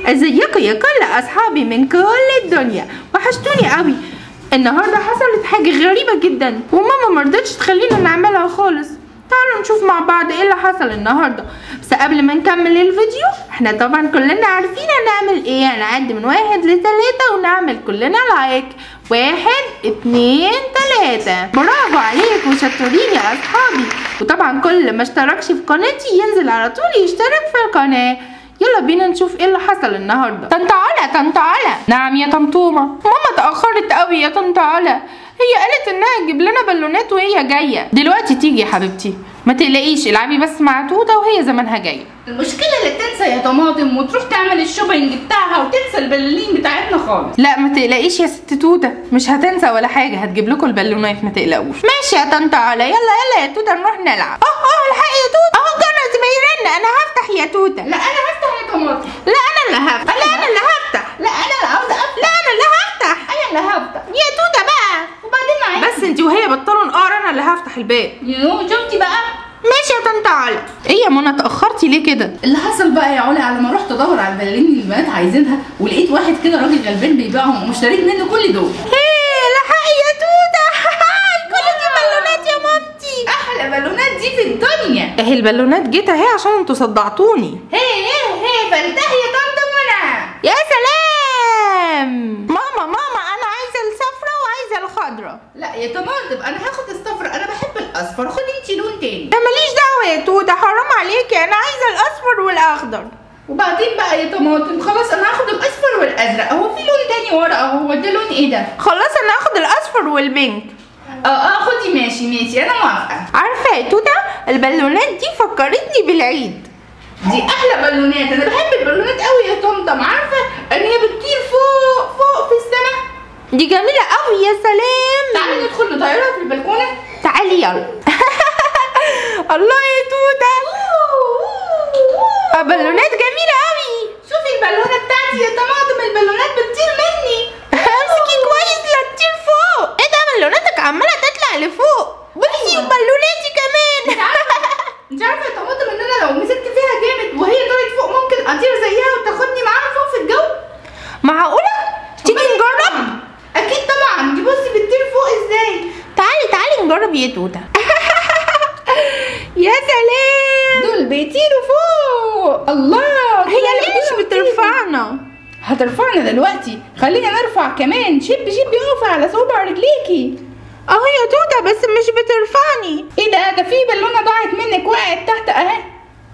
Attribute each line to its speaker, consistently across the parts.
Speaker 1: ازيكم يا كل اصحابي من كل الدنيا وحشتوني قوي النهارده حصلت حاجه غريبه جدا وماما مرضتش تخلينا نعملها خالص تعالوا نشوف مع بعض ايه اللي حصل النهارده بس قبل ما نكمل الفيديو احنا طبعا كلنا عارفين هنعمل ايه هنعد من واحد لتلاتة ونعمل كلنا لايك واحد اتنين تلاتة برافو عليكم شطورين يا اصحابي وطبعا كل ما اشتركش في قناتي ينزل على طول يشترك في القناه يلا بينا نشوف ايه اللي حصل النهارده طنط علا طنط علا نعم يا طمطومه ماما اتاخرت قوي يا طنط علا هي قالت انها تجيب لنا بالونات وهي جايه دلوقتي تيجي يا حبيبتي ما تقلقيش العبي بس مع توته وهي زمانها جايه
Speaker 2: المشكلة اللي تنسى يا طماطم وتروح تعمل الشوبينج بتاعها وتنسى البلالين بتاعتنا خالص
Speaker 1: لا ما تقلقيش يا ست توته مش هتنسى ولا حاجه هتجيب لكم البالونات ما تقلقوش ماشي يا طنط علا يلا يلا يا توته نروح نلعب اه اه الحقي يا توته اهو جرس بيرن انا هفتح يا توته
Speaker 2: لا انا هفتح يا طماطم
Speaker 1: لا انا اللي هفتح لا انا اللي هفتح
Speaker 2: لا انا اللي عاوزة افتح
Speaker 1: لا انا اللي هفتح
Speaker 2: انا اللي هفتح
Speaker 1: يا توته بقى
Speaker 2: وبعدين معايا
Speaker 1: بس انت وهي بطلوا نقار انا اللي هفتح الباب
Speaker 2: يو شفتي بقى
Speaker 1: ماشي يا طنط علا ايه يا منى اتاخرتي ليه كده
Speaker 2: اللي حصل بقى يا علا على ما رحت ادور على البلالين اللي البنات عايزينها ولقيت واحد كده راجل غلبان بيبيعهم ومشتريت منه كل دول
Speaker 1: ايه لحقي يا توته كل دي بالونات يا مامتي
Speaker 2: احلى بالونات دي في الدنيا
Speaker 1: اهي البالونات جيت اهي عشان انتوا صدعتوني
Speaker 2: هي هي هي فانتهي يا طنط منى
Speaker 1: يا سلام ماما ماما انا عايزه الصفرة وعايزه الخضرة
Speaker 2: لا يا طماطم انا هاخد الصفر انا بحب الاصفر خدي انت لون تاني
Speaker 1: ده ماليش دعوه يا توته حرام عليكي انا عايزه الاصفر والاخضر
Speaker 2: وبعدين بقى يا طماطم خلاص انا هاخد الاصفر والازرق هو في لون تاني ورا اهو ده لون ايه ده
Speaker 1: خلاص انا هاخد الاصفر والبينك
Speaker 2: اه اه خدي ماشي ماشي انا موافقه
Speaker 1: عارفه يا توته البالونات دي فكرتني بالعيد
Speaker 2: دي احلى بالونات انا بحب البالونات قوي يا طمطم عارفه ان هي بتطير فوق فوق في السماء
Speaker 1: دي جميله قوي يا سلام
Speaker 2: تعالي ندخل نطيرها في البلكونه
Speaker 1: تعالي يلا الله يا توته بالونات جميله قوي
Speaker 2: شوفي البالونه بتاعتي يا طماطم البالونات بتطير مني
Speaker 1: امسكي كويس لا تطير فوق ايه ده بالوناتك عماله تطلع لفوق بصي وبالوناتي كمان
Speaker 2: انت عارفه يا طماطم ان انا لو مسكت فيها جامد وهي طلعت فوق ممكن اطير زيها وتاخدني معاها فوق في الجو
Speaker 1: معقوله تيجي نجرب
Speaker 2: اكيد طبعا دي بصي بتطير فوق ازاي
Speaker 1: تعالي تعالي نجرب يا توته يا سلام
Speaker 2: دول بيطيروا فوق الله
Speaker 1: هي ليه مش بترفعنا
Speaker 2: هترفعنا دلوقتي خلينا نرفع كمان شب شب يقف على صوبع رجليكي
Speaker 1: اهو يا توته بس مش بترفعني
Speaker 2: ايه ده ده في بالونه ضاعت منك وقعت تحت اهي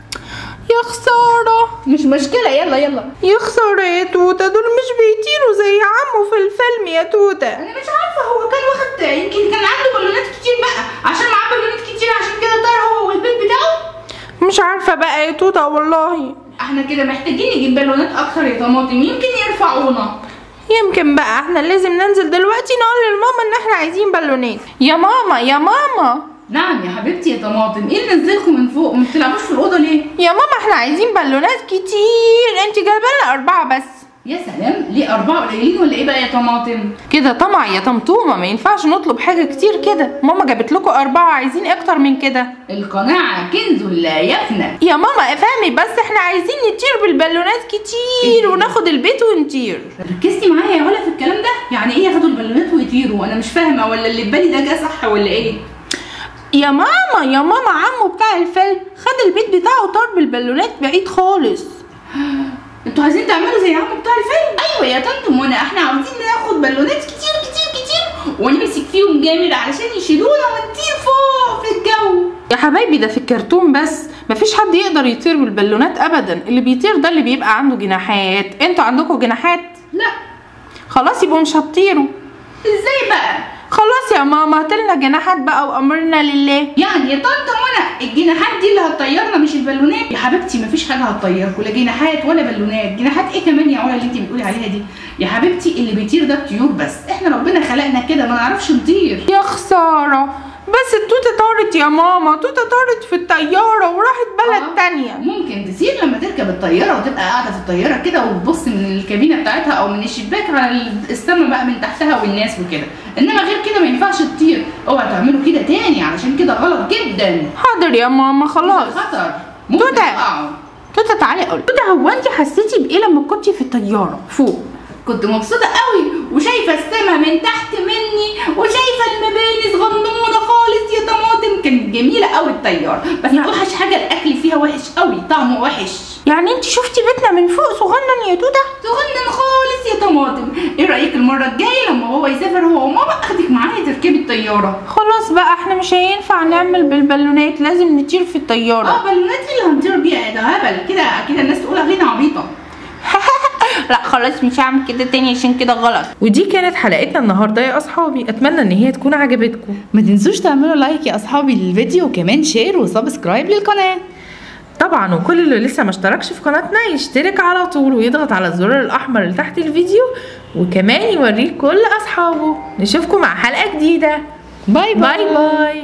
Speaker 1: يا خساره
Speaker 2: مش مشكله يلا يلا
Speaker 1: يا خساره يا توته دول مش بيطيروا زي عمو في الفيلم يا توته
Speaker 2: انا مش عارفه هو كان واخد يمكن كان عنده بالونات كتير بقى عشان معاه بالونات كتير عشان كده طار هو والبيت بتاعه
Speaker 1: مش عارفه بقى يا توته والله
Speaker 2: احنا كده محتاجين نجيب بالونات اكتر يا طماطم يمكن يرفعونا
Speaker 1: يمكن بقى احنا لازم ننزل دلوقتي نقول للماما ان احنا عايزين بالونات يا ماما يا ماما
Speaker 2: نعم يا حبيبتي يا طماطم ايه اللي نزلكم من فوق ما بتلعبوش في الاوضه ليه
Speaker 1: يا ماما احنا عايزين بالونات كتير انت جايبه لنا اربعه بس
Speaker 2: يا سلام ليه اربعه قليلين ولا ايه بقى يا طماطم
Speaker 1: كده طمع يا طمطومه ما ينفعش نطلب حاجه كتير كده ماما جابت لكم اربعه عايزين اكتر من كده
Speaker 2: القناعه كنز لا يفنى
Speaker 1: يا ماما افهمي بس احنا عايزين نطير بالبالونات كتير وناخد البيت ونطير
Speaker 2: ركزتي معايا يا ولا في الكلام ده يعني ايه ياخدوا البالونات ويطيروا انا مش فاهمه ولا اللي في بالي ده جه صح ولا ايه
Speaker 1: يا ماما يا ماما عمو بتاع الفيلم خد البيت بتاعه طار بالبالونات بعيد خالص
Speaker 2: انتوا عايزين تعملوا زي عمو بتاع الفيلم ايوه يا طنط منى احنا عاوزين ناخد بالونات كتير كتير كتير ونمسك فيهم جامد علشان يشيلونا ونطير فوق في الجو
Speaker 1: يا حبايبي ده في الكرتون بس مفيش حد يقدر يطير بالبالونات ابدا اللي بيطير ده اللي بيبقى عنده جناحات انتوا عندكم جناحات
Speaker 2: لا
Speaker 1: خلاص يبقوا مش هتطيروا
Speaker 2: ازاي بقى
Speaker 1: خلاص يا ماما هاتلنا جناحات بقى وامرنا لله
Speaker 2: يعني يا طنط منى الجناحات دي اللي هتطيرنا مش البالونات يا حبيبتي مفيش حاجه هتطيركوا لا جناحات ولا بالونات جناحات ايه كمان يا علا اللي انت بتقولي عليها دي يا حبيبتي اللي بيطير ده الطيور بس احنا ربنا خلقنا كده ما نعرفش نطير
Speaker 1: يا خسارة بس التوتة طارت يا ماما توتة طارت في الطيارة وراحت بلد
Speaker 2: آه.
Speaker 1: تانية
Speaker 2: ممكن تصير لما تركب الطياره وتبقى قاعده في الطياره كده وتبص من الكابينه بتاعتها او من الشباك على السما بقى من تحتها والناس وكده انما غير كده ما ينفعش تطير اوعى تعملوا كده تاني علشان كده غلط جدا
Speaker 1: حاضر يا ماما خلاص
Speaker 2: خطر ممكن
Speaker 1: توتة.
Speaker 2: تقعوا
Speaker 1: توته تعالي اقول توته هو انت حسيتي بايه لما كنتي في الطياره فوق
Speaker 2: كنت مبسوطة قوي وشايفة السما من تحت مني وشايفة المباني صغنونة خالص يا طماطم كانت جميلة قوي الطيارة بس
Speaker 1: يعني-
Speaker 2: اوحش حاجة الاكل فيها وحش قوي طعمه وحش
Speaker 1: يعني انت شفتي بيتنا من فوق صغنن يا توته
Speaker 2: صغنن خالص يا طماطم ايه رأيك المرة الجاية لما بابا يسافر هو وماما اخدك معايا تركبي الطيارة
Speaker 1: خلاص بقى احنا مش هينفع نعمل بالبالونات لازم نطير في الطياره
Speaker 2: اه بالونات إيه اللي هنطير بيها ده هبل كده كده الناس تقول علينا عبيطة
Speaker 1: لا خلاص مش هعمل كده تاني عشان كده غلط ودي كانت حلقتنا النهارده يا اصحابي اتمنى ان هي تكون عجبتكم
Speaker 2: ما تنسوش تعملوا لايك يا اصحابي للفيديو وكمان شير وسبسكرايب للقناة
Speaker 1: طبعا وكل اللي لسه ما اشتركش في قناتنا يشترك على طول ويضغط على الزرار الاحمر اللي تحت الفيديو وكمان يوريه لكل اصحابه نشوفكم مع حلقه جديده
Speaker 2: باي
Speaker 1: باي باي